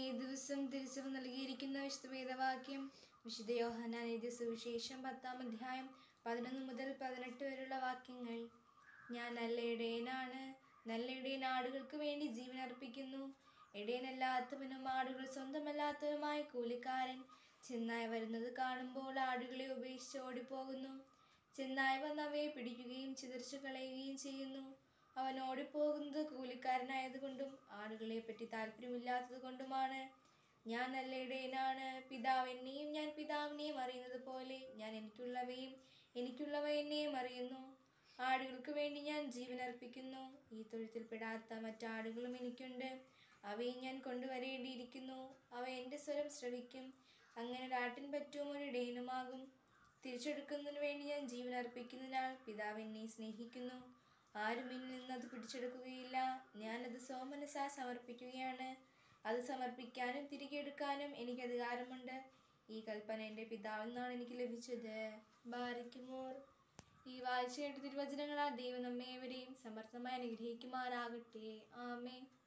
ഈ ദിവസം തിരിച്ചു നൽകിയിരിക്കുന്ന വിശുദ്ധ വേദവാക്യം വിശുദ്ധ യോഹന്നാൻ എഴുതിയ സുവിശേഷം പത്താം അധ്യായം പതിനൊന്ന് മുതൽ പതിനെട്ട് വരെയുള്ള വാക്യങ്ങൾ ഞാൻ നല്ല ഇടയനാണ് നല്ല ഇടയൻ ആടുകൾക്ക് വേണ്ടി ജീവൻ അർപ്പിക്കുന്നു ഇടയനല്ലാത്തവനും ആടുകൾ സ്വന്തമല്ലാത്തവനുമായ കൂലിക്കാരൻ ചെന്നായി വരുന്നത് കാണുമ്പോൾ ആടുകളെ ഉപേക്ഷിച്ച് ഓടിപ്പോകുന്നു ചെന്നായി വന്ന് അവയെ പിടിക്കുകയും ചിതറിച്ചു കളയുകയും ചെയ്യുന്നു അവൻ ഓടിപ്പോകുന്നത് കൂലിക്കാരനായതുകൊണ്ടും ആടുകളെ പറ്റി താല്പര്യമില്ലാത്തത് കൊണ്ടുമാണ് ഞാൻ നല്ല ഇടയനാണ് പിതാവ് എന്നെയും ഞാൻ പിതാവിനെയും അറിയുന്നത് പോലെ ഞാൻ എനിക്കുള്ളവയും എനിക്കുള്ളവ എന്നെയും അറിയുന്നു ആടുകൾക്ക് വേണ്ടി ഞാൻ ജീവൻ അർപ്പിക്കുന്നു ഈ തൊഴുത്തിൽപ്പെടാത്ത മറ്റാടുകളും എനിക്കുണ്ട് അവയെ ഞാൻ കൊണ്ടുവരേണ്ടിയിരിക്കുന്നു അവ എൻ്റെ സ്വരം ശ്രവിക്കും അങ്ങനെ ഒരാട്ടിൻ പറ്റും ഒരു ഇടയനുമാകും തിരിച്ചെടുക്കുന്നതിന് വേണ്ടി ഞാൻ ജീവൻ അർപ്പിക്കുന്നതിനാൽ പിതാവ് എന്നെ സ്നേഹിക്കുന്നു ആരും എന്നിൽ നിന്ന് അത് പിടിച്ചെടുക്കുകയില്ല ഞാനത് സോമനസാ സമർപ്പിക്കുകയാണ് അത് സമർപ്പിക്കാനും തിരികെ എടുക്കാനും എനിക്ക് അധികാരമുണ്ട് ഈ കൽപ്പന എൻ്റെ പിതാവിൽ നിന്നാണ് എനിക്ക് ലഭിച്ചത് ബാരിക്കുമോർ ഈ വായിച്ച കേട്ട തിരുവചനങ്ങളാൽ ദൈവം നമ്മെ ഏവരെയും സമർത്ഥമായി അനുഗ്രഹിക്കുമാറാകട്ടെ ആമേ